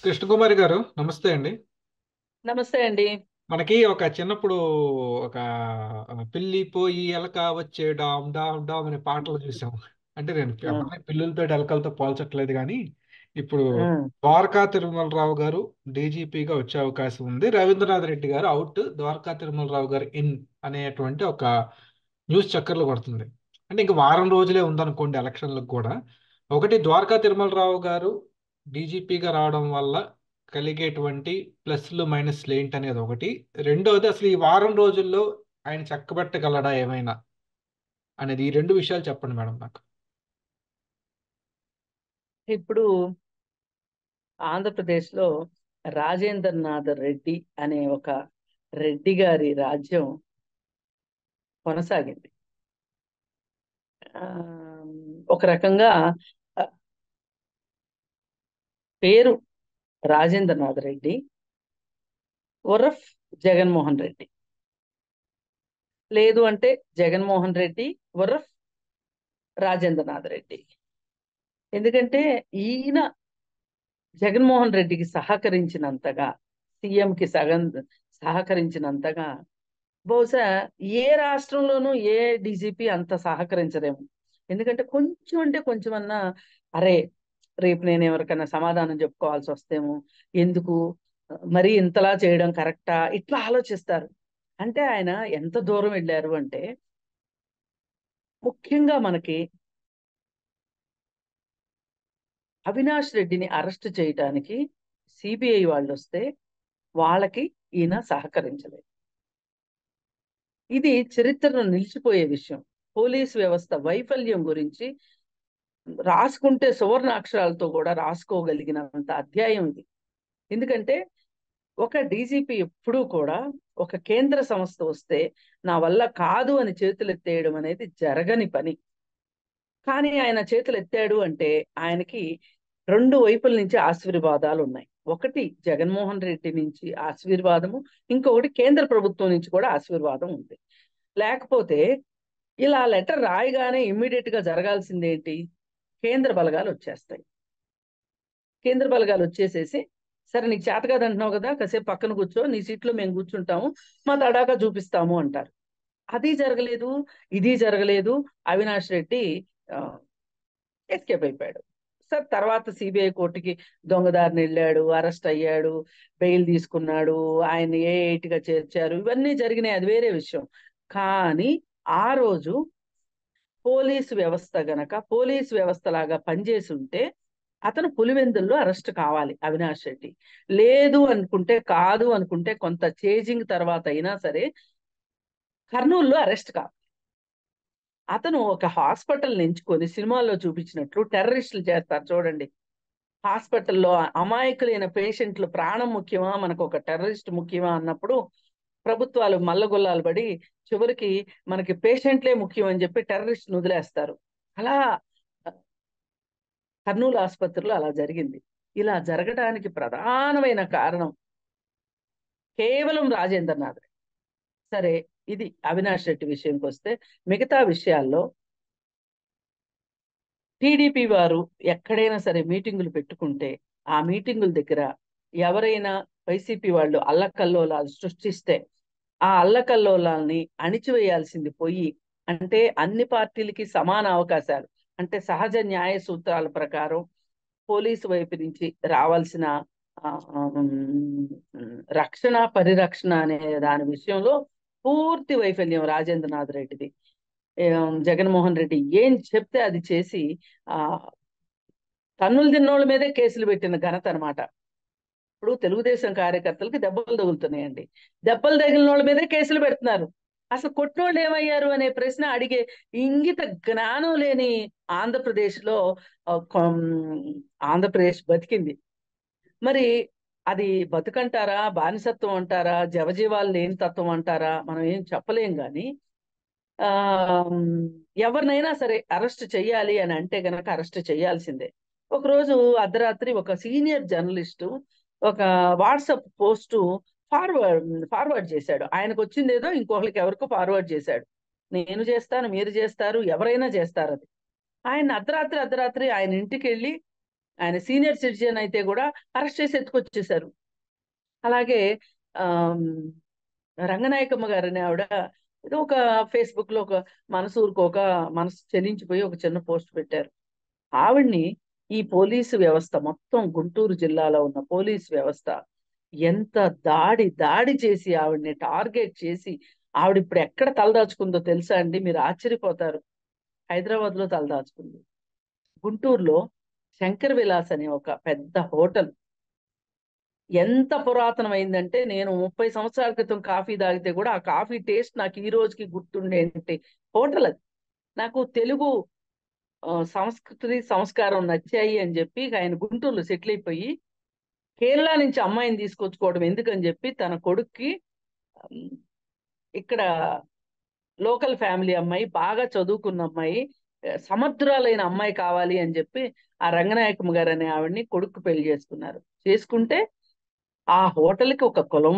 కృష్ణకుమారి గారు నమస్తే అండి నమస్తే అండి మనకి ఒక చిన్నప్పుడు ఒక పిల్లి పోయి ఎలక వచ్చే డామ్ డామ్ డామ్ అనే పాటలు చూసాం అంటే నేను ఉమ్, ఎవరిని పిల్లులతో ఎలకలతో పోల్చట్లేదు కానీ ఇప్పుడు ఉమ్, ద్వారకా తిరుమలరావు గారు డీజీపీగా వచ్చే అవకాశం ఉంది రవీంద్రనాథ్ రెడ్డి గారు అవుట్ ద్వారకా తిరుమలరావు గారు ఇన్ అనేటువంటి ఒక న్యూస్ చక్కర్లు కొడుతుంది అంటే ఇంక వారం రోజులే ఉందనుకోండి ఎలక్షన్లకు కూడా ఒకటి ద్వారకా తిరుమలరావు గారు డీజీపీగా రావడం వల్ల కలిగేటువంటి ప్లస్లు మైనస్లు ఏంటి అనేది ఒకటి రెండోది అసలు ఈ వారం రోజుల్లో ఆయన చక్కబెట్టగలడా ఏమైనా అనేది ఈ రెండు విషయాలు చెప్పండి మేడం నాకు ఇప్పుడు ఆంధ్రప్రదేశ్లో రాజేంద్రనాథ్ రెడ్డి అనే ఒక రెడ్డి గారి రాజ్యం కొనసాగింది ఆ, ఒక రకంగా ఆ, పేరు రాజేంద్రనాథ్ రెడ్డి ఉరఫ్ జగన్మోహన్ రెడ్డి లేదు అంటే జగన్మోహన్ రెడ్డి ఉరఫ్ రాజేంద్రనాథ్ రెడ్డి ఎందుకంటే ఈయన జగన్మోహన్ రెడ్డికి సహకరించినంతగా సీఎంకి సగం సహకరించినంతగా బహుశా ఏ రాష్ట్రంలోనూ ఏ డీజీపీ అంత సహకరించదేమో ఎందుకంటే కొంచెం అంటే కొంచెం అన్నా అరే రేపు నేను ఎవరికైనా సమాధానం చెప్పుకోవాల్సి వస్తేమో ఎందుకు మరి ఇంతలా చేయడం కరెక్టా ఇట్లా ఆలోచిస్తారు అంటే ఆయన ఎంత దూరం వెళ్ళారు అంటే ముఖ్యంగా మనకి అవినాష్ రెడ్డిని అరెస్ట్ చేయడానికి సిబిఐ వాళ్ళు వస్తే వాళ్ళకి ఈయన సహకరించలేదు ఇది చరిత్రలో నిలిచిపోయే విషయం పోలీస్ వ్యవస్థ వైఫల్యం గురించి రాసుకుంటే సువర్ణ అక్షరాలతో కూడా రాసుకోగలిగినంత అధ్యాయం ఇది ఎందుకంటే ఒక డీజీపీ ఎప్పుడూ కూడా ఒక కేంద్ర సంస్థ వస్తే నా వల్ల కాదు అని చేతులు ఎత్తేయడం అనేది జరగని పని కానీ ఆయన చేతులు ఎత్తాడు అంటే ఆయనకి రెండు వైపుల నుంచి ఆశీర్వాదాలు ఉన్నాయి ఒకటి జగన్మోహన్ రెడ్డి నుంచి ఆశీర్వాదము ఇంకొకటి కేంద్ర ప్రభుత్వం నుంచి కూడా ఆశీర్వాదం ఉంది లేకపోతే ఇలా లెటర్ రాయగానే ఇమ్మీడియట్ గా జరగాల్సింది ఏంటి కేంద్ర బలగాలు వచ్చేస్తాయి కేంద్ర బలగాలు వచ్చేసేసి సరే నీకు చేత కాదు అంటున్నావు కదా కాసేపు పక్కన కూర్చో నీ సీట్లో మేము కూర్చుంటాము మా తడాకా చూపిస్తాము అంటారు అది జరగలేదు ఇది జరగలేదు అవినాష్ రెడ్డి ఎస్కేప్ అయిపోయాడు సార్ తర్వాత సిబిఐ కోర్టుకి దొంగదారిని వెళ్ళాడు అరెస్ట్ అయ్యాడు బెయిల్ తీసుకున్నాడు ఆయన ఏ గా చేర్చారు ఇవన్నీ జరిగినాయి అది వేరే విషయం కానీ ఆ రోజు పోలీసు వ్యవస్థ గనక పోలీసు వ్యవస్థ లాగా పనిచేసి ఉంటే అతను పులివెందుల్లో అరెస్ట్ కావాలి అవినాష్ రెడ్డి లేదు అనుకుంటే కాదు అనుకుంటే కొంత చేజింగ్ తర్వాత అయినా సరే కర్నూలులో అరెస్ట్ కావాలి అతను ఒక హాస్పిటల్ ఎంచుకొని సినిమాల్లో చూపించినట్లు టెర్రరిస్టులు చేస్తారు చూడండి హాస్పిటల్లో అమాయకులైన పేషెంట్లు ప్రాణం ముఖ్యమా మనకు ఒక టెర్రరిస్ట్ ముఖ్యమా అన్నప్పుడు ప్రభుత్వాలు మల్లగొల్లాలు పడి చివరికి మనకి పేషెంట్లే ముఖ్యం అని చెప్పి టెర్రరిస్ట్ వదిలేస్తారు అలా కర్నూలు ఆసుపత్రిలో అలా జరిగింది ఇలా జరగడానికి ప్రధానమైన కారణం కేవలం రాజేంద్రనాథ్ సరే ఇది అవినాష్ రెడ్డి విషయంకి వస్తే మిగతా విషయాల్లో టీడీపీ వారు ఎక్కడైనా సరే మీటింగులు పెట్టుకుంటే ఆ మీటింగుల దగ్గర ఎవరైనా వైసీపీ వాళ్ళు అల్లకల్లోలాలు సృష్టిస్తే ఆ అల్లకల్లోలాల్ని అణిచివేయాల్సింది పోయి అంటే అన్ని పార్టీలకి సమాన అవకాశాలు అంటే సహజ న్యాయ సూత్రాల ప్రకారం పోలీసు వైపు నుంచి రావాల్సిన రక్షణ పరిరక్షణ అనే దాని విషయంలో పూర్తి వైఫల్యం రాజేంద్రనాథ్ రెడ్డిది జగన్మోహన్ రెడ్డి ఏం చెప్తే అది చేసి ఆ కన్నులు తిన్నోళ్ళ మీదే కేసులు పెట్టిన ఘనత అనమాట ఇప్పుడు తెలుగుదేశం కార్యకర్తలకి దెబ్బలు తగులుతున్నాయండి దెబ్బలు తగిలిన వాళ్ళ మీదే కేసులు పెడుతున్నారు అసలు కొట్టినోళ్ళు ఏమయ్యారు అనే ప్రశ్న అడిగే ఇంగిత జ్ఞానం లేని ఆంధ్రప్రదేశ్ లో ఆంధ్రప్రదేశ్ బతికింది మరి అది బతుకంటారా బానిసత్వం అంటారా జవజీవాలు లేని తత్వం అంటారా మనం ఏం చెప్పలేం కానీ ఆ ఎవరినైనా సరే అరెస్ట్ చెయ్యాలి అని అంటే గనక అరెస్ట్ చేయాల్సిందే ఒకరోజు అర్ధరాత్రి ఒక సీనియర్ జర్నలిస్టు ఒక వాట్సాప్ పోస్టు ఫార్వర్డ్ ఫార్వర్డ్ చేశాడు ఆయనకు వచ్చింది ఏదో ఇంకొకరికి ఎవరికో ఫార్వర్డ్ చేశాడు నేను చేస్తాను మీరు చేస్తారు ఎవరైనా చేస్తారు అది ఆయన అర్ధరాత్రి అర్ధరాత్రి ఆయన ఇంటికి వెళ్ళి ఆయన సీనియర్ సిటిజన్ అయితే కూడా అరెస్ట్ చేసి ఎత్తుకొచ్చేసారు అలాగే ఆమ్, రంగనాయకమ్మ గారని ఆవిడ ఏదో ఒక ఫేస్బుక్ లో ఒక మనసు ఊరుకోక మనసు చెలించిపోయి ఒక చిన్న పోస్ట్ పెట్టారు ఆవిడ్ని ఈ పోలీసు వ్యవస్థ మొత్తం గుంటూరు జిల్లాలో ఉన్న పోలీస్ వ్యవస్థ ఎంత దాడి దాడి చేసి ఆవిడ్ని టార్గెట్ చేసి ఆవిడ ఇప్పుడు ఎక్కడ తలదాచుకుందో తెలుసా అండి మీరు ఆశ్చర్యపోతారు హైదరాబాద్ లో తలదాచుకుంది గుంటూరులో శంకర్ విలాస్ అనే ఒక పెద్ద హోటల్ ఎంత పురాతనమైందంటే నేను ముప్పై సంవత్సరాల క్రితం కాఫీ తాగితే కూడా ఆ కాఫీ టేస్ట్ నాకు ఈ రోజుకి గుర్తుండేంటి హోటల్ అది నాకు తెలుగు ఆ, సంస్కృతి సంస్కారం నచ్చాయి అని చెప్పి ఇక ఆయన గుంటూరులో సెటిల్ అయిపోయి కేరళ నుంచి అమ్మాయిని తీసుకొచ్చుకోవడం ఎందుకని చెప్పి తన కొడుక్కి ఉమ్, ఇక్కడ లోకల్ ఫ్యామిలీ అమ్మాయి బాగా చదువుకున్న అమ్మాయి ఆ, సమర్థురాలైన అమ్మాయి కావాలి అని చెప్పి ఆ రంగనాయకమ్మ గారు అనే ఆవిడ్ని కొడుకు పెళ్లి చేసుకున్నారు చేసుకుంటే ఆ హోటల్కి ఒక కులం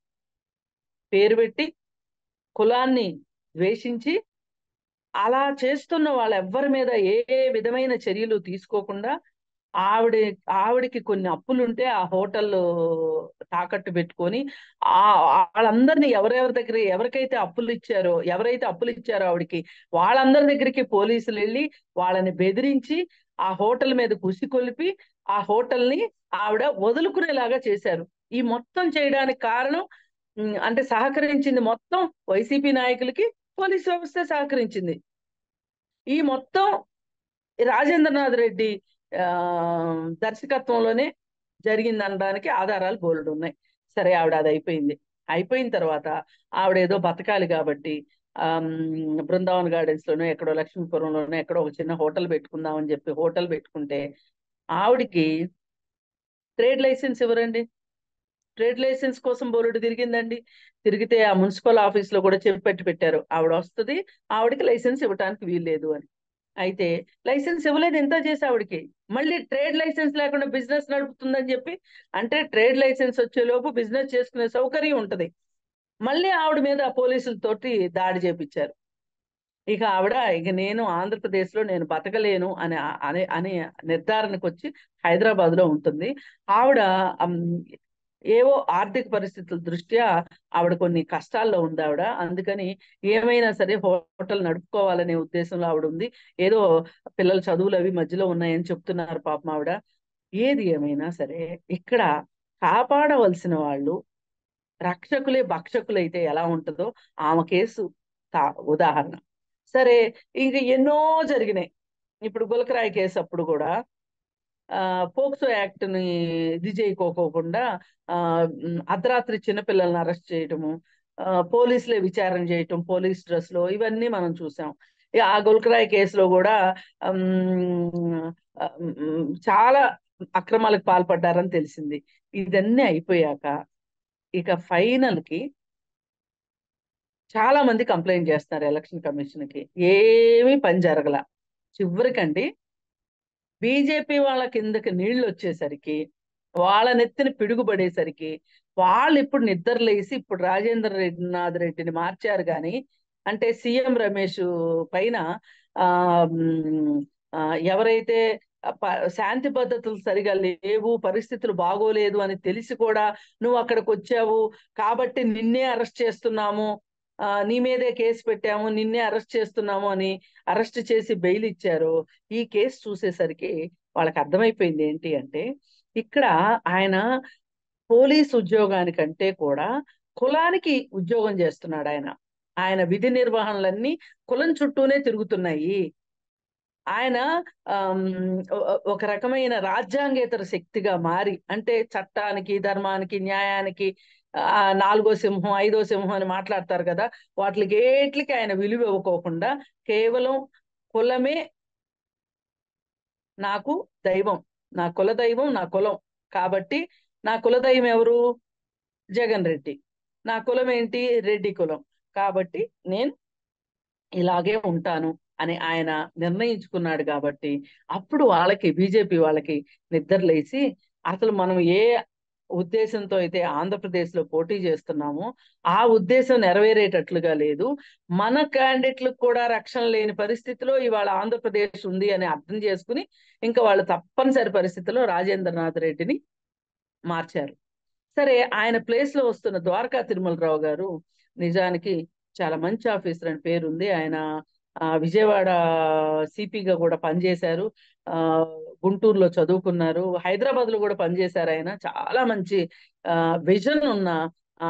పేరు పెట్టి కులాన్ని ద్వేషించి అలా చేస్తున్న వాళ్ళ ఎవ్వరి మీద ఏ ఏ విధమైన చర్యలు తీసుకోకుండా ఆవిడ ఆవిడకి కొన్ని అప్పులుంటే ఆ హోటల్ తాకట్టు పెట్టుకొని ఆ వాళ్ళందరినీ ఎవరెవరి దగ్గర ఎవరికైతే అప్పులు ఇచ్చారో ఎవరైతే అప్పులు ఇచ్చారో ఆవిడకి వాళ్ళందరి దగ్గరికి పోలీసులు వెళ్ళి వాళ్ళని బెదిరించి ఆ హోటల్ మీద కుసి కొలిపి ఆ హోటల్ ని ఆవిడ వదులుకునేలాగా చేశారు ఈ మొత్తం చేయడానికి కారణం ఉమ్, అంటే సహకరించింది మొత్తం వైసీపీ నాయకులకి పోలీస్ వ్యవస్థ సహకరించింది ఈ మొత్తం రాజేంద్రనాథ్ రెడ్డి ఆ దర్శకత్వంలోనే జరిగిందనడానికి ఆధారాలు బోల్డ్ ఉన్నాయి సరే ఆవిడ అది అయిపోయింది అయిపోయిన తర్వాత ఆవిడ ఏదో బతకాలి కాబట్టి ఆమ్, బృందావన్ గార్డెన్స్ లోనో ఎక్కడో లక్ష్మీపురంలోనో ఎక్కడో ఒక చిన్న హోటల్ పెట్టుకుందాం అని చెప్పి హోటల్ పెట్టుకుంటే ఆవిడకి ట్రేడ్ లైసెన్స్ ఇవ్వరండి ట్రేడ్ లైసెన్స్ కోసం బోలెడు తిరిగిందండి తిరిగితే ఆ మున్సిపల్ ఆఫీస్ లో కూడా చెప్పెట్టి పెట్టారు ఆవిడ వస్తుంది ఆవిడకి లైసెన్స్ ఇవ్వడానికి వీల్లేదు అని అయితే లైసెన్స్ ఇవ్వలేదు ఎంత చేసి ఆవిడకి మళ్ళీ ట్రేడ్ లైసెన్స్ లేకుండా బిజినెస్ నడుపుతుందని చెప్పి అంటే ట్రేడ్ లైసెన్స్ వచ్చే లోపు బిజినెస్ చేసుకునే సౌకర్యం ఉంటది మళ్ళీ ఆవిడ మీద పోలీసులతోటి దాడి చేపించారు ఇక ఆవిడ ఇక నేను ఆంధ్రప్రదేశ్ లో నేను బతకలేను అనే అనే అనే నిర్ధారణకు వచ్చి హైదరాబాద్ లో ఉంటుంది ఆవిడ అమ్, ఏవో ఆర్థిక పరిస్థితుల దృష్ట్యా ఆవిడ కొన్ని కష్టాల్లో ఉంది ఆవిడ అందుకని ఏమైనా సరే హోటల్ నడుపుకోవాలనే ఉద్దేశంలో ఆవిడ ఉంది ఏదో పిల్లల చదువులు అవి మధ్యలో ఉన్నాయని చెప్తున్నారు పాపం ఆవిడ ఏది ఏమైనా సరే ఇక్కడ కాపాడవలసిన వాళ్ళు రక్షకులే భక్షకులైతే ఎలా ఉంటుందో ఆమె కేసు తా- ఉదాహరణ సరే ఇంక ఎన్నో జరిగినాయి ఇప్పుడు గులకరాయి కేసు అప్పుడు కూడా ఆ పోక్సో యాక్ట్ ని ఇది చేయకోకుండా ఆ ఉమ్, అర్ధరాత్రి చిన్నపిల్లల్ని అరెస్ట్ చేయటము ఆ, పోలీసులే విచారణ చేయటం పోలీస్ డ్రెస్ లో ఇవన్నీ మనం చూసాం ఈ ఆ గుల్కరాయ్ కేసులో కూడా ఉమ్, ఆ, ఉమ్, చాలా అక్రమాలకు పాల్పడ్డారని తెలిసింది ఇదన్నీ అయిపోయాక ఇక ఫైనల్ కి చాలా మంది కంప్లైంట్ చేస్తున్నారు ఎలక్షన్ కమిషన్ కి ఏమీ పని జరగల చివరికండి బీజేపీ వాళ్ళ కిందకి నీళ్లు వచ్చేసరికి వాళ్ళ నెత్తిన పిడుగుపడేసరికి వాళ్ళు ఇప్పుడు నిద్రలేసి ఇప్పుడు రాజేంద్ర రెడ్డి నాథ్ రెడ్డిని మార్చారు కానీ అంటే సీఎం రమేష్ పైన ఆ ఉమ్, ఆ, ఎవరైతే ప- శాంతి భద్రతలు సరిగా లేవు పరిస్థితులు బాగోలేదు అని తెలిసి కూడా నువ్వు అక్కడికి వచ్చావు కాబట్టి నిన్నే అరెస్ట్ చేస్తున్నాము ఆ, నీ మీదే కేసు పెట్టాము నిన్నే అరెస్ట్ చేస్తున్నాము అని అరెస్ట్ చేసి బెయిల్ ఇచ్చారు ఈ కేసు చూసేసరికి వాళ్ళకి అర్థమైపోయింది ఏంటి అంటే ఇక్కడ ఆయన పోలీస్ ఉద్యోగానికంటే కూడా కులానికి ఉద్యోగం చేస్తున్నాడు ఆయన ఆయన విధి నిర్వహణలన్నీ కులం చుట్టూనే తిరుగుతున్నాయి ఆయన ఆమ్, ఒ- ఒక రకమైన రాజ్యాంగేతర శక్తిగా మారి అంటే చట్టానికి ధర్మానికి న్యాయానికి ఆ నాలుగో సింహం ఐదో సింహం అని మాట్లాడతారు కదా వాటికి ఏట్లకి ఆయన విలువ ఇవ్వకోకుండా కేవలం కులమే నాకు దైవం నా కుల దైవం నా కులం కాబట్టి నా కుల దైవం ఎవరు జగన్ రెడ్డి నా కులం ఏంటి రెడ్డి కులం కాబట్టి నేను ఇలాగే ఉంటాను అని ఆయన నిర్ణయించుకున్నాడు కాబట్టి అప్పుడు వాళ్ళకి బీజేపీ వాళ్ళకి నిద్రలేసి అసలు మనం ఏ ఉద్దేశంతో అయితే ఆంధ్రప్రదేశ్ లో పోటీ చేస్తున్నామో ఆ ఉద్దేశం నెరవేరేటట్లుగా లేదు మన క్యాండిడేట్లకు కూడా రక్షణ లేని పరిస్థితిలో ఇవాళ ఆంధ్రప్రదేశ్ ఉంది అని అర్థం చేసుకుని ఇంకా వాళ్ళు తప్పనిసరి పరిస్థితిలో రాజేంద్రనాథ్ రెడ్డిని మార్చారు సరే ఆయన ప్లేస్ లో వస్తున్న ద్వారకా తిరుమలరావు గారు నిజానికి చాలా మంచి ఆఫీసర్ అని పేరుంది ఆయన ఆ, విజయవాడ సిపిగా కూడా పనిచేశారు ఆ గుంటూరులో చదువుకున్నారు హైదరాబాద్ లో కూడా పనిచేశారు ఆయన చాలా మంచి ఆ విజన్ ఉన్న ఆ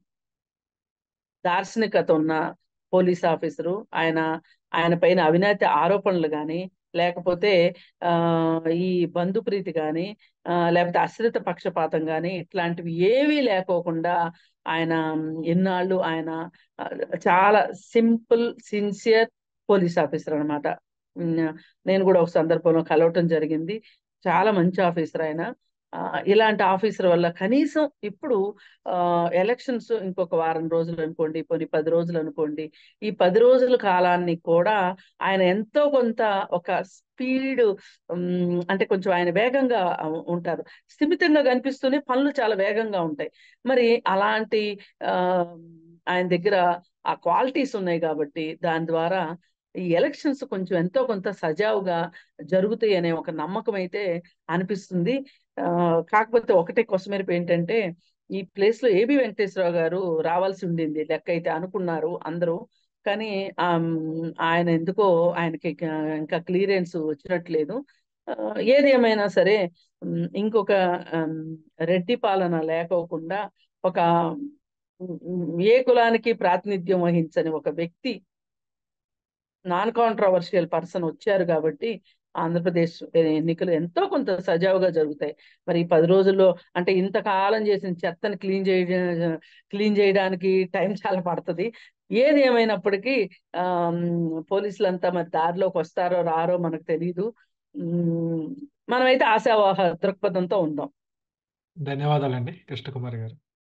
దార్శనికత ఉన్న పోలీస్ ఆఫీసరు ఆయన ఆయన పైన అవినీతి ఆరోపణలు కానీ లేకపోతే ఆ ఈ బంధుప్రీతి కానీ ఆ, లేకపోతే అశ్రిత పక్షపాతం కానీ ఇట్లాంటివి ఏవీ లేకోకుండా ఆయన ఎన్నాళ్ళు ఆయన ఆ, చాలా సింపుల్ సిన్సియర్ పోలీస్ ఆఫీసర్ అనమాట నేను కూడా ఒక సందర్భంలో కలవటం జరిగింది చాలా మంచి ఆఫీసర్ ఆయన ఆ, ఇలాంటి ఆఫీసర్ వల్ల కనీసం ఇప్పుడు ఎలక్షన్స్ ఇంకొక వారం రోజులు అనుకోండి పోనీ పది రోజులు అనుకోండి ఈ పది రోజుల కాలాన్ని కూడా ఆయన ఎంతో కొంత ఒక స్పీడ్ అంటే కొంచెం ఆయన వేగంగా ఉంటారు స్థిమితంగా కనిపిస్తూనే పనులు చాలా వేగంగా ఉంటాయి మరి అలాంటి ఆ, ఆయన దగ్గర ఆ క్వాలిటీస్ ఉన్నాయి కాబట్టి దాని ద్వారా ఈ ఎలక్షన్స్ కొంచెం ఎంతో కొంత సజావుగా జరుగుతాయి అనే ఒక నమ్మకం అయితే అనిపిస్తుంది ఆ, కాకపోతే ఒకటే కొసమెరుపు ఏంటంటే ఈ ప్లేస్ లో ఏబి వెంకటేశ్వరరావు గారు రావాల్సి ఉండింది లెక్క అయితే అనుకున్నారు అందరూ కానీ ఆమ్, ఆయన ఎందుకో ఆయనకి ఇక- ఇంకా క్లియరెన్స్ వచ్చినట్లేదు ఆ, ఏది ఏమైనా సరే ఉమ్, ఇంకొక ఆమ్, రెడ్డి పాలన లేకోకుండా ఒక ఉమ్, ఏ కులానికి ప్రాతినిధ్యం వహించని ఒక వ్యక్తి నాన్ కాంట్రవర్షియల్ పర్సన్ వచ్చారు కాబట్టి ఆంధ్రప్రదేశ్ ఎన్నికలు ఎంతో కొంత సజావుగా జరుగుతాయి మరి ఈ పది రోజుల్లో అంటే ఇంతకాలం చేసిన చెత్తని క్లీన్ చేయడం క్లీన్ చేయడానికి టైం చాలా పడుతుంది ఏది ఏమైనప్పటికీ ఆ పోలీసులంతా మరి దారిలోకి వస్తారో రారో మనకు తెలియదు ఉమ్, మనమైతే ఆశావాహ దృక్పథంతో ఉందాం ధన్యవాదాలండి కృష్ణకుమారి గారు